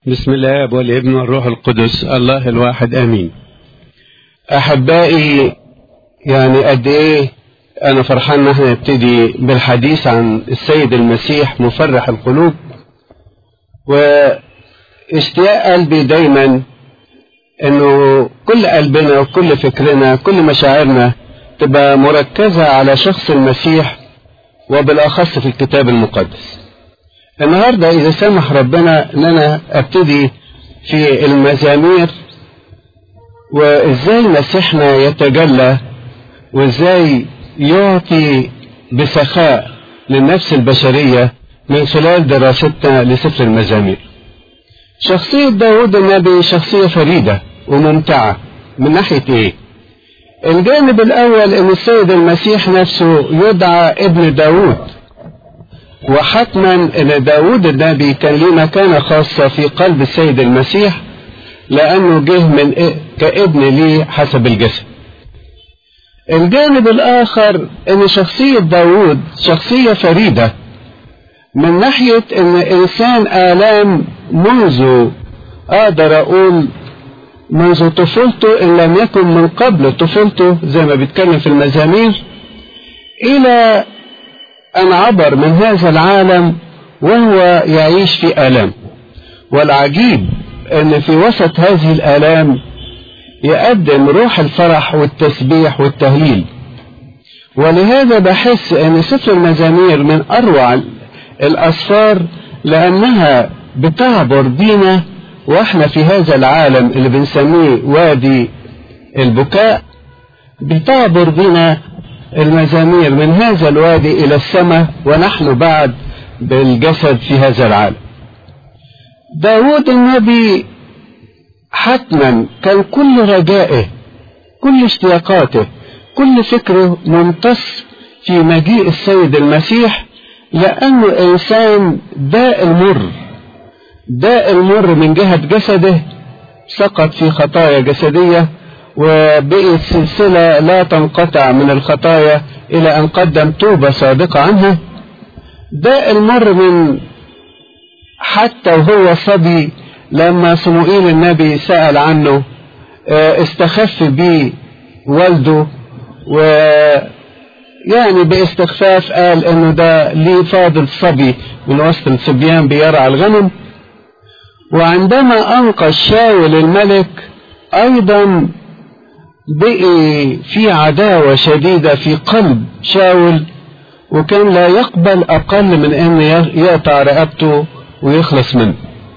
بسم الله والابن والروح القدس الله الواحد امين احبائي يعني قد ايه انا فرحان ان احنا نبتدي بالحديث عن السيد المسيح مفرح القلوب واشتياق قلبي دايما انه كل قلبنا وكل فكرنا كل مشاعرنا تبقى مركزة على شخص المسيح وبالاخص في الكتاب المقدس النهاردة إذا سمح ربنا إن أنا أبتدي في المزامير وإزاي مسيحنا يتجلى وإزاي يعطي بسخاء للنفس البشرية من خلال دراستنا لسفر المزامير شخصية داود النبي شخصية فريدة وممتعة من ناحية إيه؟ الجانب الأول إن السيد المسيح نفسه يدعى ابن داود وحتما ان داود النبي كان له مكانة خاصة في قلب السيد المسيح لانه جه من إيه؟ كابن ليه حسب الجسد الجانب الاخر ان شخصية داود شخصية فريدة من ناحية ان انسان الام منذ اقدر اقول منذ طفولته ان لم يكن من قبل طفولته زي ما بيتكلم في المزامير الى أن عبر من هذا العالم وهو يعيش في آلام والعجيب أن في وسط هذه الآلام يقدم روح الفرح والتسبيح والتهليل ولهذا بحس أن سفر المزامير من أروع الأسفار لأنها بتعبر بينا وإحنا في هذا العالم اللي بنسميه وادي البكاء بتعبر بنا المزامير من هذا الوادي إلى السماء ونحن بعد بالجسد في هذا العالم داود النبي حتما كان كل رجائه كل اشتياقاته كل فكره ممتص في مجيء السيد المسيح لأنه إنسان داء المر داء المر من جهة جسده سقط في خطايا جسدية وبقيت سلسلة لا تنقطع من الخطايا إلى أن قدم توبة صادقة عنها ده المر من حتى وهو صبي لما صموئيل النبي سأل عنه استخف بيه والده و يعني باستخفاف قال انه ده ليه فاضل صبي من وسط الصبيان بيرعى الغنم وعندما انقذ شاول الملك ايضا بقي في عداوة شديدة في قلب شاول وكان لا يقبل أقل من أن يقطع رقبته ويخلص منه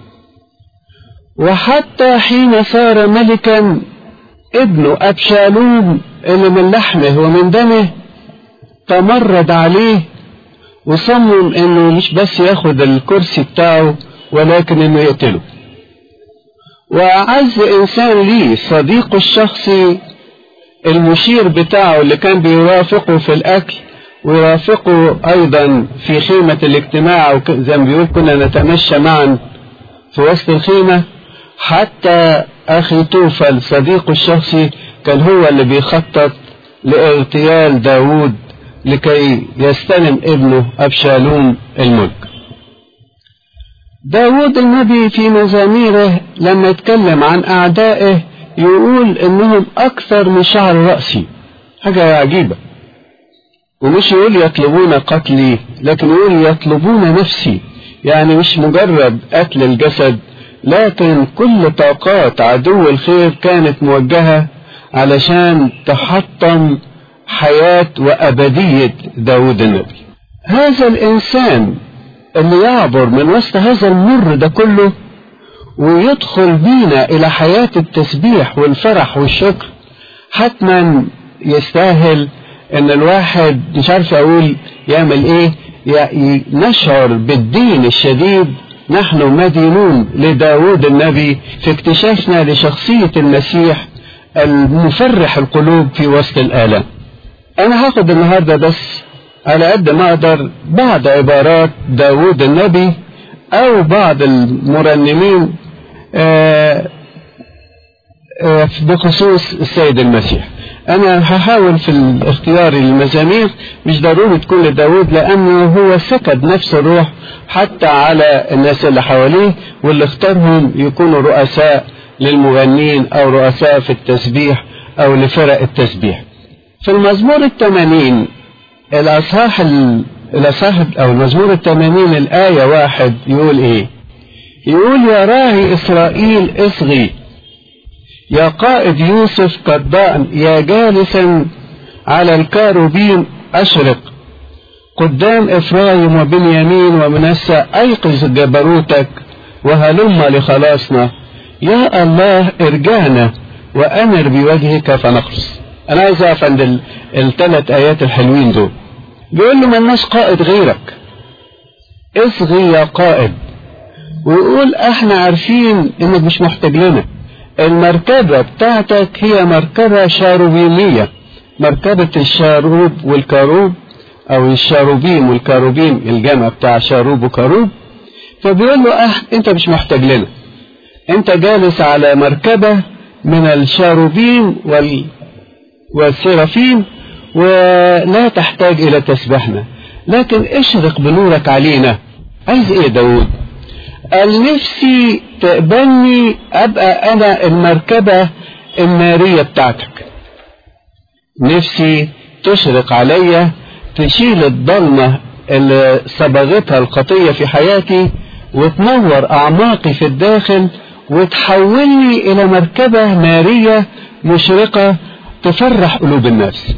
وحتى حين صار ملكا ابنه أبشالوم اللي من لحمه ومن دمه تمرد عليه وصمم انه مش بس ياخد الكرسي بتاعه ولكن انه يقتله واعز انسان ليه صديقه الشخصي المشير بتاعه اللي كان بيرافقه في الأكل ويرافقه أيضا في خيمة الاجتماع زي ما بيقول كنا نتمشى معا في وسط الخيمة حتى أخي توفل صديقه الشخصي كان هو اللي بيخطط لاغتيال داود لكي يستلم ابنه أبشالوم الملك داود النبي في مزاميره لما يتكلم عن أعدائه يقول انهم اكثر من شعر رأسي حاجة عجيبة ومش يقول يطلبون قتلي لكن يقول يطلبون نفسي يعني مش مجرد قتل الجسد لكن كل طاقات عدو الخير كانت موجهة علشان تحطم حياة وأبدية داود النبي هذا الإنسان اللي يعبر من وسط هذا المر ده كله ويدخل بينا إلى حياة التسبيح والفرح والشكر حتما يستاهل إن الواحد مش عارف أقول يعمل إيه نشعر بالدين الشديد نحن مدينون لداود النبي في اكتشافنا لشخصية المسيح المفرح القلوب في وسط الآلام أنا هاخد النهاردة بس على قد ما أقدر بعض عبارات داود النبي أو بعض المرنمين بخصوص السيد المسيح أنا هحاول في الاختيار المزامير مش ضروري تكون لداود لأنه هو سكب نفس الروح حتى على الناس اللي حواليه واللي اختارهم يكونوا رؤساء للمغنين أو رؤساء في التسبيح أو لفرق التسبيح في المزمور الثمانين الأصحاح الأصحاح أو المزمور الثمانين الآية واحد يقول إيه يقول يا راعي إسرائيل اصغي يا قائد يوسف قدان يا جالسا على الكاروبين أشرق قدام إفرايم وبنيامين ومنسى أيقظ جبروتك وهلم لخلاصنا يا الله ارجعنا وأمر بوجهك فنخلص أنا عايز أقف عند الثلاث آيات الحلوين دول بيقول له ملناش قائد غيرك اصغي يا قائد ويقول احنا عارفين انك مش محتاج لنا المركبة بتاعتك هي مركبة شاروبيمية مركبة الشاروب والكاروب او الشاروبيم والكاروبيم الجمع بتاع شاروب وكاروب فبيقول له اه انت مش محتاج لنا انت جالس على مركبة من الشاروبيم وال والسرافيم ولا تحتاج الى تسبيحنا لكن اشرق بنورك علينا عايز ايه داود قال نفسي تقبلني ابقى انا المركبة النارية بتاعتك نفسي تشرق عليا تشيل الضلمة اللي صبغتها الخطية في حياتي وتنور اعماقي في الداخل وتحولني الى مركبة نارية مشرقة تفرح قلوب الناس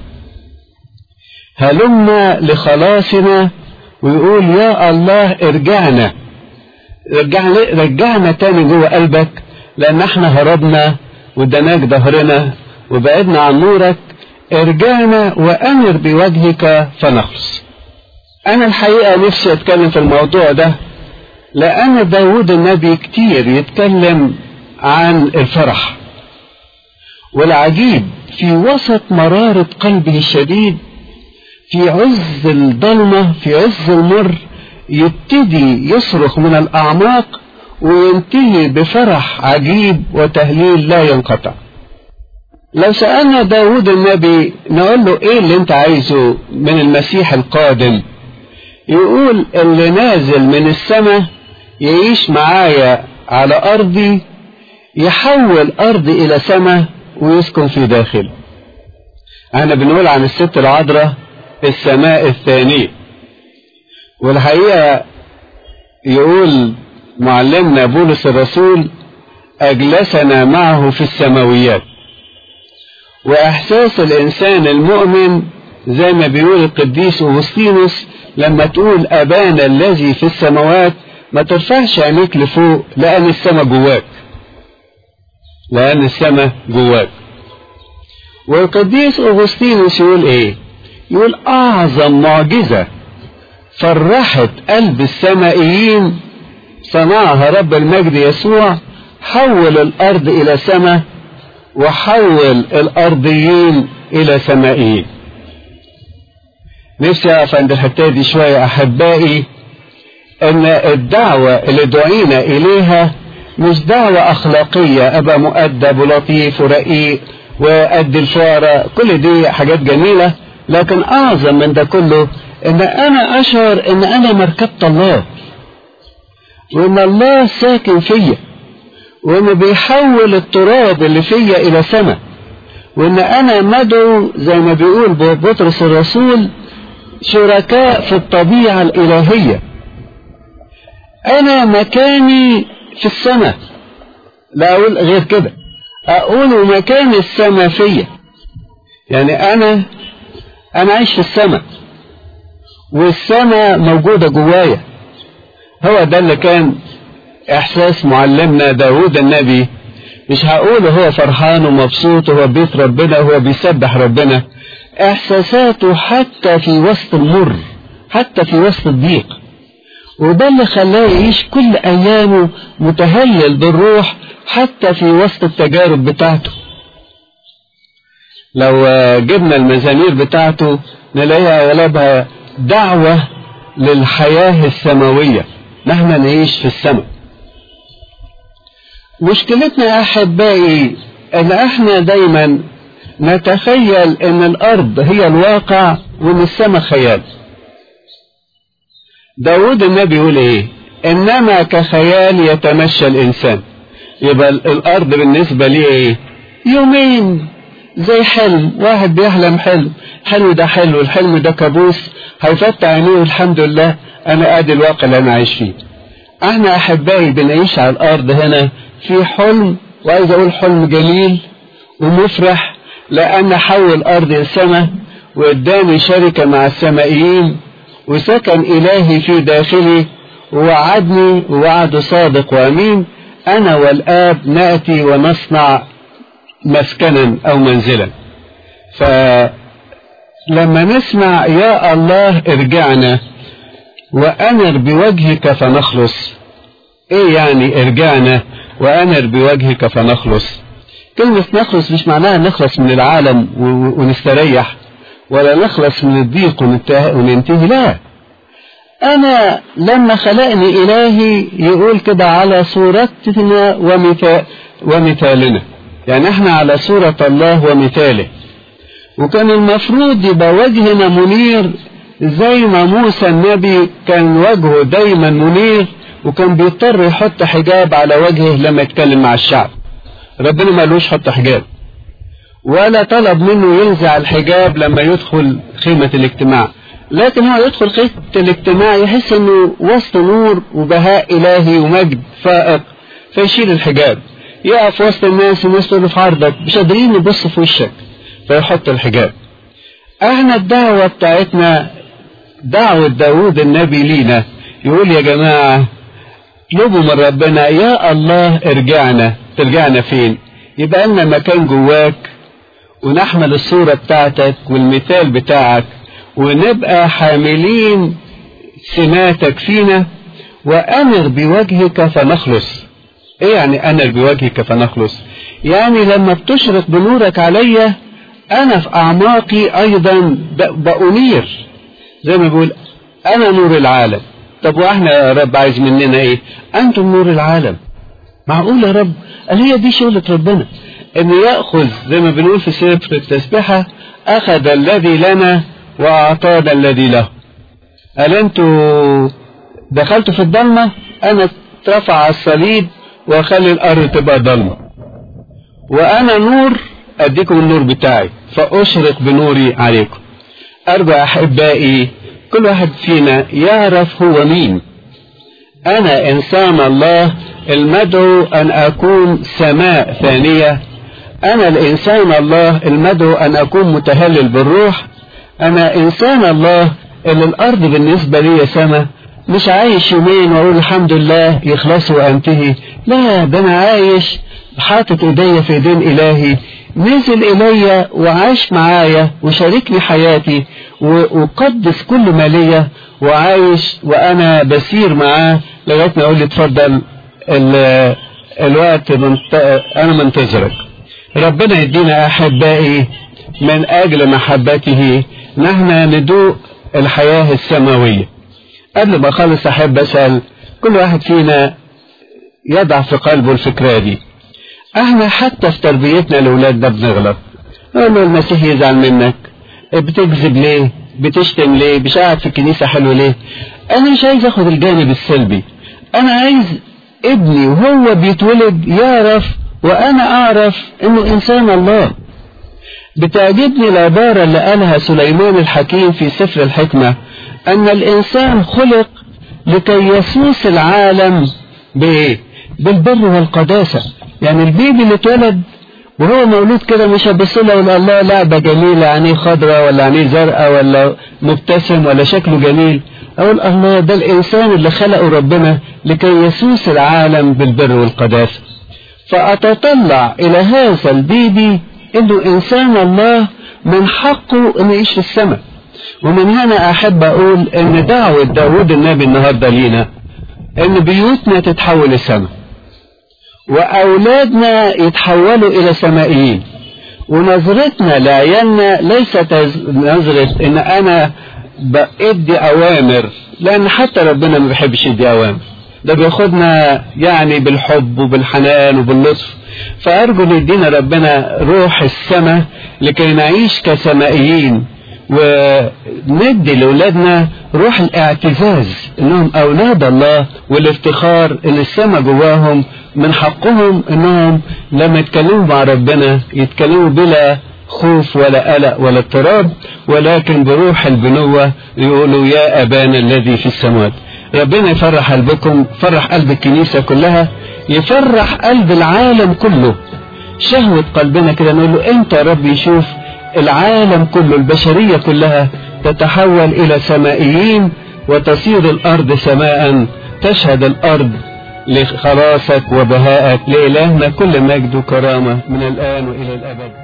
هلمنا لخلاصنا ويقول يا الله ارجعنا رجعنا, رجعنا تاني جوه قلبك لان احنا هربنا ودناك ظهرنا وبعدنا عن نورك ارجعنا وامر بوجهك فنخلص انا الحقيقة نفسي اتكلم في الموضوع ده لان داود النبي كتير يتكلم عن الفرح والعجيب في وسط مرارة قلبه الشديد في عز الضلمة في عز المر يبتدي يصرخ من الأعماق وينتهي بفرح عجيب وتهليل لا ينقطع لو سألنا داود النبي نقول له ايه اللي انت عايزه من المسيح القادم يقول اللي نازل من السماء يعيش معايا على أرضي يحول أرضي إلى سماء ويسكن في داخل أنا بنقول عن الست العذراء السماء الثانية والحقيقة يقول معلمنا بولس الرسول أجلسنا معه في السماويات وإحساس الإنسان المؤمن زي ما بيقول القديس أغسطينوس لما تقول أبانا الذي في السماوات ما ترفعش عينيك لفوق لأن السماء جواك لأن السماء جواك والقديس أغسطينوس يقول إيه يقول أعظم معجزة فرحت قلب السمائيين صنعها رب المجد يسوع حول الأرض إلى سماء وحول الأرضيين إلى سمائيين نفسي أقف عند الحتة دي شوية أحبائي أن الدعوة اللي دعينا إليها مش دعوة أخلاقية أبقى مؤدب ولطيف ورقيق وأدي الفقراء كل دي حاجات جميلة لكن أعظم من ده كله إن أنا أشعر إن أنا مركبة الله وإن الله ساكن فيا وإنه بيحول التراب اللي فيا إلى سماء وإن أنا مدعو زي ما بيقول بطرس الرسول شركاء في الطبيعة الإلهية أنا مكاني في السماء لا أقول غير كده أقول مكان السماء فيا يعني أنا أنا عايش في السماء والسماء موجودة جوايا هو ده اللي كان إحساس معلمنا داود النبي مش هقول هو فرحان ومبسوط وهو بيت ربنا وهو بيسبح ربنا إحساساته حتى في وسط المر حتى في وسط الضيق وده اللي خلاه يعيش كل أيامه متهلل بالروح حتى في وسط التجارب بتاعته لو جبنا المزامير بتاعته نلاقيها أغلبها دعوة للحياة السماوية نحن نعيش في السماء مشكلتنا يا أحبائي ان احنا دايما نتخيل ان الارض هي الواقع وان السماء خيال داود النبي يقول ايه انما كخيال يتمشى الانسان يبقى الارض بالنسبة ليه ايه يومين زي حلم واحد بيحلم حلم حلو ده حلو الحلم ده كابوس هيفتح عينيه الحمد لله انا ادي الواقع اللي انا عايش فيه احنا احبائي بنعيش على الارض هنا في حلم وعايز اقول حلم جميل ومفرح لان حول ارض السماء واداني شركة مع السمائيين وسكن الهي في داخلي ووعدني ووعد صادق وامين انا والاب ناتي ونصنع مسكنا او منزلا فلما نسمع يا الله ارجعنا وانر بوجهك فنخلص ايه يعني ارجعنا وانر بوجهك فنخلص كلمة نخلص مش معناها نخلص من العالم ونستريح ولا نخلص من الضيق وننتهي لا انا لما خلقني الهي يقول كده على صورتنا ومثال ومثالنا يعني احنا على صورة الله ومثاله وكان المفروض يبقى وجهنا منير زي ما موسى النبي كان وجهه دايما منير وكان بيضطر يحط حجاب على وجهه لما يتكلم مع الشعب ربنا ما قالوش حط حجاب ولا طلب منه ينزع الحجاب لما يدخل خيمة الاجتماع لكن هو يدخل خيمة الاجتماع يحس انه وسط نور وبهاء الهي ومجد فائق فيشيل الحجاب يقف وسط الناس الناس تقول في عرضك مش قادرين نبص في وشك فيحط الحجاب احنا الدعوة بتاعتنا دعوة داود النبي لينا يقول يا جماعة اطلبوا من ربنا يا الله ارجعنا ترجعنا فين يبقى لنا مكان جواك ونحمل الصورة بتاعتك والمثال بتاعك ونبقى حاملين سماتك فينا وأمر بوجهك فنخلص ايه يعني أمر بوجهك فنخلص يعني لما بتشرق بنورك عليا أنا في أعماقي أيضا بأنير زي ما بيقول أنا نور العالم طب واحنا يا رب عايز مننا ايه أنتم نور العالم معقول يا رب قال هي دي شغلة ربنا ان يأخذ زي ما بنقول في سفر التسبيحة أخذ الذي لنا وأعطانا الذي له قال انتوا دخلتوا في الضلمة أنا اترفع على الصليب وأخلي الأرض تبقى ضلمة وأنا نور أديكم النور بتاعي فأشرق بنوري عليكم أرجو أحبائي كل واحد فينا يعرف هو مين أنا إنسان الله المدعو أن أكون سماء ثانية أنا الإنسان الله المدعو أن أكون متهلل بالروح أنا إنسان الله اللي الأرض بالنسبة لي سماء مش عايش يومين وأقول الحمد لله يخلص وأنتهي لا ده أنا عايش حاطط إيديا في إيدين إلهي نزل إلي وعاش معايا وشاركني حياتي وقدس كل ما ليا وعايش وأنا بسير معاه لغاية ما يقول لي اتفضل الوقت منت... أنا منتظرك ربنا يدينا أحبائي من أجل محبته نحن ندوق الحياة السماوية قبل ما أخلص أحب أسأل كل واحد فينا يضع في قلبه الفكرة دي احنا حتى في تربيتنا لأولادنا بنغلط نقول له المسيح يزعل منك بتكذب ليه بتشتم ليه مش قاعد في الكنيسة حلو ليه انا مش عايز اخد الجانب السلبي انا عايز ابني وهو بيتولد يعرف وانا اعرف انه انسان الله بتعجبني العبارة اللي قالها سليمان الحكيم في سفر الحكمة ان الانسان خلق لكي يسوس العالم بايه بالبر والقداسة يعني البيبي اللي اتولد وهو مولود كده مش هبص له ولا الله لعبة جميلة عينيه خضراء ولا عينيه زرقاء ولا مبتسم ولا شكله جميل أقول الله ده الإنسان اللي خلقه ربنا لكي يسوس العالم بالبر والقداسة فأتطلع إلى هذا البيبي إنه إنسان الله من حقه إنه يعيش في السماء ومن هنا أحب أقول إن دعوة داود النبي النهاردة لينا إن بيوتنا تتحول للسماء وأولادنا يتحولوا إلى سمائيين ونظرتنا لعيالنا ليست نظرة إن أنا بدي أوامر لأن حتى ربنا ما بيحبش يدي أوامر ده بياخدنا يعني بالحب وبالحنان وباللطف فأرجو أن يدينا ربنا روح السماء لكي نعيش كسمائيين وندي لأولادنا روح الاعتزاز انهم اولاد الله والافتخار ان السماء جواهم من حقهم انهم لما يتكلموا مع ربنا يتكلموا بلا خوف ولا قلق ولا اضطراب ولكن بروح البنوة يقولوا يا أبانا الذي في السماوات ربنا يفرح قلبكم فرح قلب الكنيسة كلها يفرح قلب العالم كله شهوة قلبنا كده نقول له انت يا رب يشوف العالم كله البشرية كلها تتحول إلى سمائيين وتصير الأرض سماء تشهد الأرض لخلاصك وبهائك لإلهنا كل مجد وكرامة من الآن وإلى الأبد